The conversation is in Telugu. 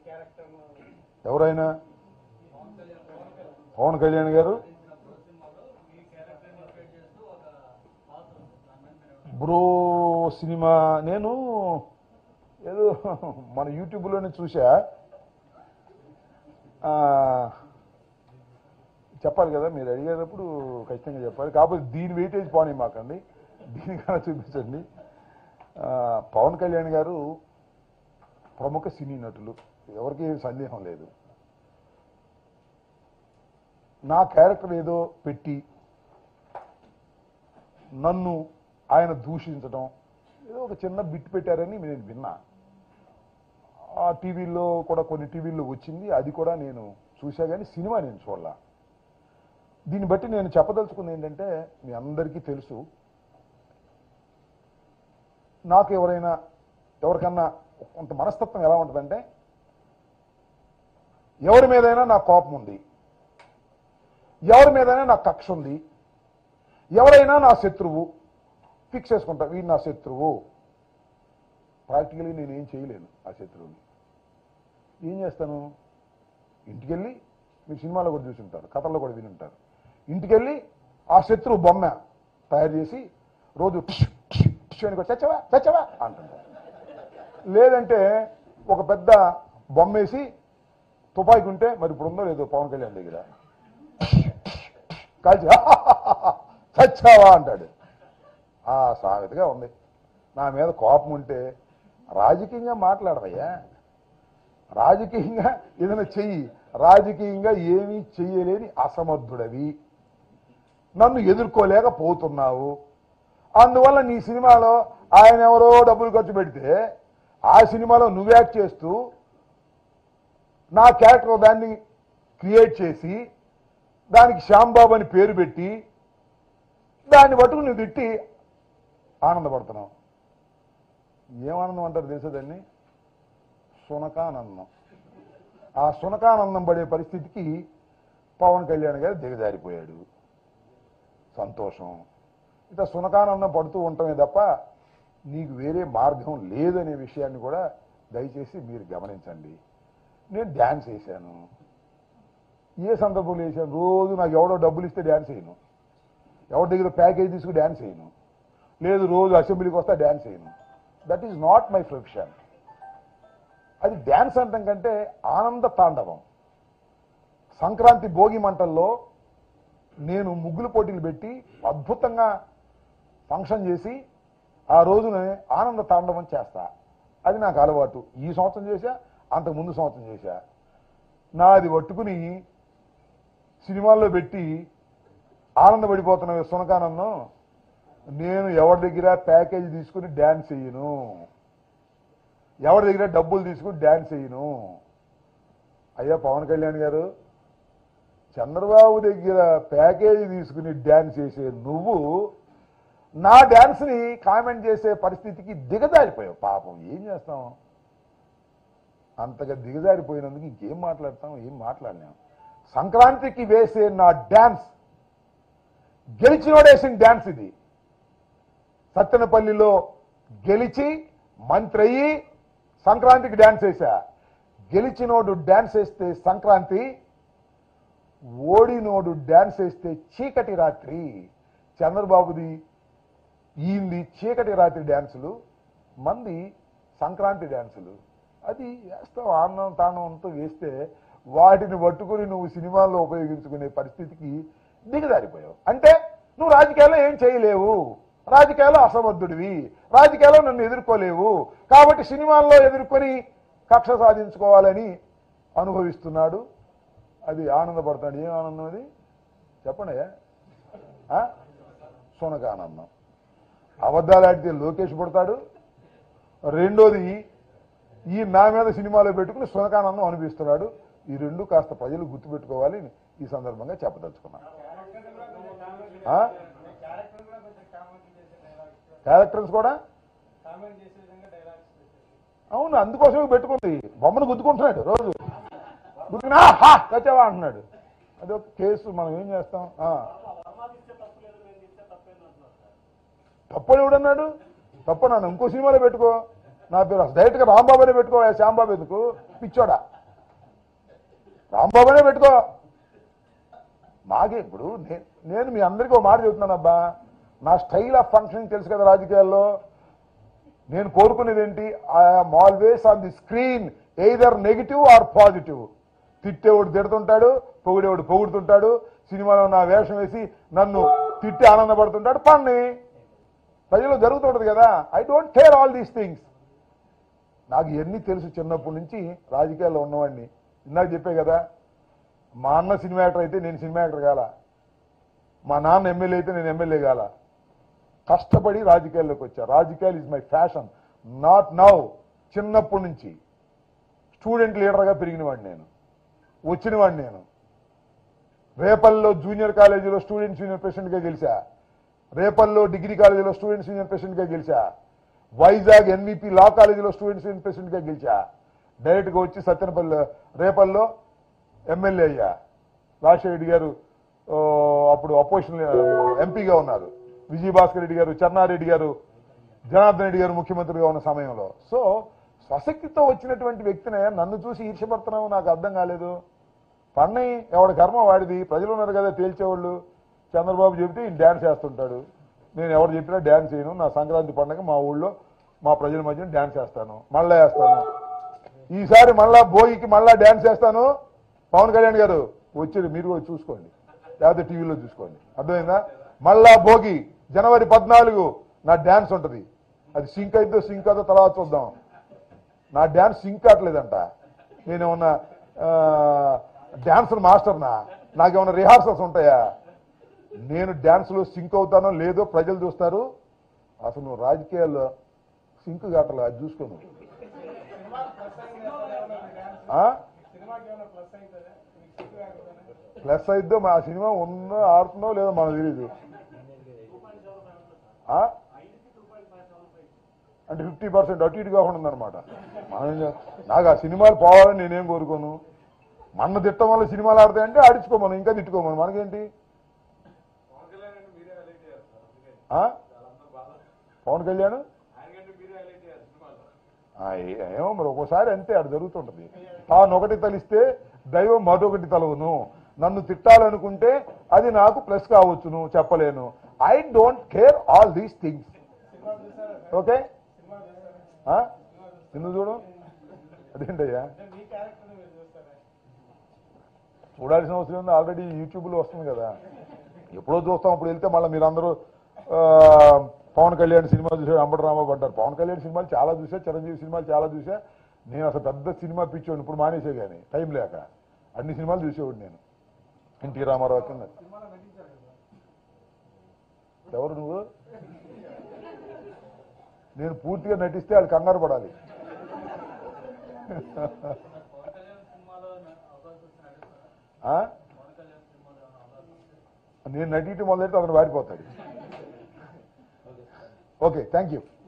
ఎవరైనా పవన్ కళ్యాణ్ గారు బ్రో సినిమా నేను ఏదో మన యూట్యూబ్లోనే చూసా ఆ, చెప్పాలి కదా మీరు అడిగేటప్పుడు ఖచ్చితంగా చెప్పాలి కాకపోతే దీని వెయిటేజ్ పోనీ మాకండి దీనికన్నా చూపించండి ఆ, పవన్ కళ్యాణ్ గారు ప్రముఖ సినీ నటులు ఎవరికి ఏం సందేహం లేదు నా క్యారెక్టర్ ఏదో పెట్టి నన్ను ఆయన దూషించడం ఏదో ఒక చిన్న బిట్ పెట్టారని నేను విన్నా ఆ టీవీల్లో కూడా కొన్ని టీవీల్లో వచ్చింది అది కూడా నేను చూసా కానీ సినిమా నేను చూడలా దీన్ని బట్టి నేను చెప్పదలుచుకుంది ఏంటంటే మీ అందరికీ తెలుసు నాకు ఎవరైనా ఎవరికన్నా కొంత మనస్తత్వం ఎలా ఉంటుందంటే ఎవరి మీదైనా నాకు కోపం ఉంది ఎవరి మీదైనా నాకు కక్ష ఉంది ఎవరైనా నా శత్రువు ఫిక్స్ చేసుకుంటా వీడు నా శత్రువు ప్రాక్టికలీ నేను ఏం చేయలేను ఆ శత్రువుని ఏం చేస్తాను ఇంటికెళ్ళి మీరు సినిమాలో కూడా చూసి ఉంటారు కథల్లో కూడా విని ఉంటారు ఇంటికెళ్ళి ఆ శత్రువు బొమ్మ తయారు చేసి రోజు టిష్ టిష్ టిష్ అని కొట్టి, చచ్చవా చచ్చవా అంటుంటారు లేదంటే ఒక పెద్ద బొమ్మ వేసి తుపాకి ఉంటే మరి ఇప్పుడు ఉందో లేదో పవన్ కళ్యాణ్ దగ్గర కాల్చి చచ్చావా అంటాడు ఆ సామెతగా ఉంది నా మీద కోపం ఉంటే రాజకీయంగా మాట్లాడవయ్యా రాజకీయంగా ఏదైనా చెయ్యి రాజకీయంగా ఏమీ చెయ్యలేని అసమర్థుడవి నన్ను ఎదుర్కోలేకపోతున్నావు అందువల్ల నీ సినిమాలో ఆయన ఎవరో డబ్బులు ఖర్చు పెడితే ఆ సినిమాలో నువ్వు యాక్ట్ చేస్తూ నా క్యారెక్టర్ దాన్ని క్రియేట్ చేసి దానికి శ్యాంబాబు అని పేరు పెట్టి దాన్ని పట్టుకుని నువ్వు తిట్టి ఆనందపడుతున్నావు ఏమానందం అంటారు తెలుసా దాన్ని సునకానందం ఆ సునకానందం పడే పరిస్థితికి పవన్ కళ్యాణ్ గారు దిగజారిపోయాడు సంతోషం ఇట్లా సునకానందం పడుతూ ఉండటమే తప్ప నీకు వేరే మార్గం లేదనే విషయాన్ని కూడా దయచేసి మీరు గమనించండి నేను డ్యాన్స్ వేశాను ఏ సందర్భంలో వేసాను రోజు నాకు ఎవడో డబ్బులు ఇస్తే డ్యాన్స్ చేయను ఎవరి దగ్గర ప్యాకేజ్ తీసుకుని డ్యాన్స్ చేయను లేదు రోజు అసెంబ్లీకి వస్తా డ్యాన్స్ చేయను that is not my profession అది డ్యాన్స్ అంటాం కంటే ఆనంద తాండవం సంక్రాంతి భోగి మంటల్లో నేను ముగ్గులు పోటీలు పెట్టి అద్భుతంగా ఫంక్షన్ చేసి ఆ రోజున ఆనంద తాండవం చేస్తా అది నాకు అలవాటు ఈ సంవత్సరం చేశా అంతకు ముందు సంవత్సరం చేశా నాది పట్టుకుని సినిమాల్లో పెట్టి ఆనందపడిపోతున్న సునకానందం నేను ఎవరి దగ్గర ప్యాకేజ్ తీసుకుని డ్యాన్స్ చేయను ఎవరి దగ్గర డబ్బులు తీసుకుని డ్యాన్స్ చేయను అయ్యా పవన్ కళ్యాణ్ గారు చంద్రబాబు దగ్గర ప్యాకేజీ తీసుకుని డ్యాన్స్ చేసే నువ్వు నా డ్యాన్స్ని కామెంట్ చేసే పరిస్థితికి దిగజారిపోయావు పాపం ఏం చేస్తాం అంతగా దిగజారిపోయినందుకు ఇంకేం మాట్లాడతాం ఏం మాట్లాడలేం సంక్రాంతికి వేసే నా డ్యాన్స్ గెలిచినోడేసిన డ్యాన్స్ ఇది సత్తెనపల్లిలో గెలిచి మంత్రి అయ్యి సంక్రాంతికి డ్యాన్స్ వేసా గెలిచినోడు డ్యాన్స్ వేస్తే సంక్రాంతి ఓడినోడు డ్యాన్స్ వేస్తే చీకటి రాత్రి చంద్రబాబుది ఈంది చీకటి రాత్రి డ్యాన్సులు మంది సంక్రాంతి డ్యాన్సులు అది వేస్తాం ఆనందం తాండవంతో వేస్తే వాటిని పట్టుకుని నువ్వు సినిమాల్లో ఉపయోగించుకునే పరిస్థితికి దిగజారిపోయావు అంటే నువ్వు రాజకీయాల్లో ఏం చేయలేవు రాజకీయాల్లో అసమర్థుడివి రాజకీయాల్లో నన్ను ఎదుర్కోలేవు కాబట్టి సినిమాల్లో ఎదుర్కొని కక్ష సాధించుకోవాలని అనుభవిస్తున్నాడు అది ఆనందపడతాడు ఏం ఆనందం అది చెప్పండి ఆ? సునకానందం అబద్ధాలు ఆడితే లోకేష్ పడతాడు రెండోది ఈ నా మీద సినిమాలో పెట్టుకుని సునకానందం అనిపిస్తున్నాడు ఈ రెండు కాస్త ప్రజలు గుర్తుపెట్టుకోవాలి ఈ సందర్భంగా చెప్పదలుచుకున్నాను ఆ? క్యారెక్టర్స్ కూడా అవును అందుకోసమే పెట్టుకుంది బొమ్మను గుద్దుకుంటున్నాడు రోజు గుద్దుకున్నా హా కచ్చావా అంటున్నాడు అది ఒక కేసు మనం ఏం చేస్తాం ఆ. తప్పని ఎవడన్నాడు తప్ప నన్ను ఇంకో సినిమాలో పెట్టుకో నా పేరు డైరెక్ట్గా రాంబాబునే పెట్టుకో శ్యాంబాబు ఎందుకు పిచ్చోడా రాంబాబునే పెట్టుకో మాకే ఇప్పుడు నే- నేను మీ అందరికీ ఒక మాట చెబుతున్నాను అబ్బా నా స్టైల్ ఆఫ్ ఫంక్షనింగ్ తెలుసు కదా రాజకీయాల్లో నేను కోరుకునేది ఏంటి I'm always on the screen either negative or positive తిట్టేవాడు తిడుతుంటాడు పొగిడేవాడు పొగుడుతుంటాడు సినిమాలో నా వేషం వేసి నన్ను తిట్టి ఆనందపడుతుంటాడు పన్ని ప్రజలు జరుగుతుంటది కదా I don't care all these things నాకు ఇవన్నీ తెలుసు చిన్నప్పటి నుంచి రాజకీయాల్లో ఉన్నవాడిని ఇందాక చెప్పే కదా మా అన్న సినిమా యాక్టర్ అయితే నేను సినిమా యాక్టర్ కాల మా నాన్న ఎమ్మెల్యే అయితే నేను ఎమ్మెల్యే కాల కష్టపడి రాజకీయాల్లోకి వచ్చా రాజకీయాలు is my fashion not now చిన్నప్పటి నుంచి స్టూడెంట్ లీడర్గా పెరిగినవాడిని నేను వచ్చినవాడిని నేను రేపల్లో జూనియర్ కాలేజీలో స్టూడెంట్స్ యూనియన్ ప్రెసిడెంట్గా గెలిచా రేపల్లో డిగ్రీ కాలేజీలో స్టూడెంట్స్ యూనియన్ ప్రెసిడెంట్గా గెలిచా వైజాగ్ ఎన్విపి లా కాలేజీలో స్టూడెంట్స్ యూనియన్ ప్రెసిడెంట్గా గెలిచా డైరెక్ట్గా వచ్చి సత్యనపల్లి రేపల్లో ఎమ్మెల్యే అయ్యా రాజశేఖర రెడ్డి గారు ఆ, అప్పుడు అపోజిషన్ ఎంపీగా ఉన్నారు విజయభాస్కర్ రెడ్డి గారు చెన్నారెడ్డి గారు జనార్దన్ రెడ్డి గారు ముఖ్యమంత్రిగా ఉన్న సమయంలో సో స్వశక్తితో వచ్చినటువంటి వ్యక్తినే నన్ను చూసి ఈర్ష్యపడుతున్నావు నాకు అర్థం కాలేదు పన్నై ఎవడి కర్మ వాడిది ప్రజలు ఉన్నారు కదా తేల్చేవాళ్ళు చంద్రబాబు చెబితే ఈయన డ్యాన్స్ చేస్తుంటాడు నేను ఎవరు చెప్పినా డ్యాన్స్ చేయను నా సంక్రాంతి పండగ మా ఊళ్ళో మా ప్రజల మధ్యన డ్యాన్స్ చేస్తాను మళ్ళా వేస్తాను ఈసారి మళ్ళా భోగికి మళ్ళా డ్యాన్స్ చేస్తాను పవన్ కళ్యాణ్ గారు వచ్చేది మీరు కూడా చూసుకోండి లేకపోతే టీవీలో చూసుకోండి అర్థమైందా మళ్ళా భోగి జనవరి పద్నాలుగు నా డ్యాన్స్ ఉంటుంది అది సింక్ అయితే సింక్ అవుతుందో తర్వాత చూద్దాం నా డ్యాన్స్ సింక్ కావట్లేదంట నేనేమన్నా డ్యాన్సర్ మాస్టర్నా నాకేమన్నా రిహార్సల్స్ ఉంటాయా నేను డ్యాన్స్లో సింక్ అవుతానో లేదో ప్రజలు చూస్తారు అసలు నువ్వు రాజకీయాల్లో సింక్ కావట్లే అది చూసుకోను ఆ? ప్లస్ అయిద్దో మా సినిమా ఉందో ఆడుతుందో లేదో మనకు తెలియదు ఆ? అంటే ఫిఫ్టీ పర్సెంట్ అటు ఇటు కాకుండా ఉందన్నమాట మనం ఏం చే- నాకు ఆ సినిమాలు పోవాలని నేనేం కోరుకోను మన్న తిట్టం వల్ల సినిమాలు ఆడతాయంటే ఆడించుకోమను ఇంకా తిట్టుకోమను మనకేంటి ఆ? పవన్ కళ్యాణ్ ఆ, ఏ- ఏమో మరి ఒక్కోసారి అంతే అక్కడ జరుగుతుంటది తాను ఒకటి తలిస్తే దైవం మరొకటి తలవును నన్ను తిట్టాలనుకుంటే అది నాకు ప్లస్ కావచ్చును చెప్పలేను I don't care all these things okay ఆ? నిన్ను చూడు అదేంటయ్యా చూడాల్సిన అవసరం ఉంది ఆల్రెడీ యూట్యూబ్లో వస్తుంది కదా ఎప్పుడో చూస్తాం అప్పుడు వెళ్తే మళ్ళీ మీరందరూ ఆ, పవన్ కళ్యాణ్ సినిమా చూసాడు అంబటి రాంబాబు అంటారు పవన్ కళ్యాణ్ సినిమాలు చాలా చూసా చిరంజీవి సినిమాలు చాలా చూసా నేను అసలు పెద్ద సినిమా పిచ్చోడు ఇప్పుడు మానేసే కానీ టైం లేక అన్ని సినిమాలు చూసేవాడు నేను ఎన్టీ రామారావు కింద ఎవరు నువ్వు నేను పూర్తిగా నటిస్తే వాళ్ళు కంగారు పడాలి ఆ? నేను నటించి మొదలెట్టి అతను వారిపోతాడు ఓకే థ్యాంక్ యూ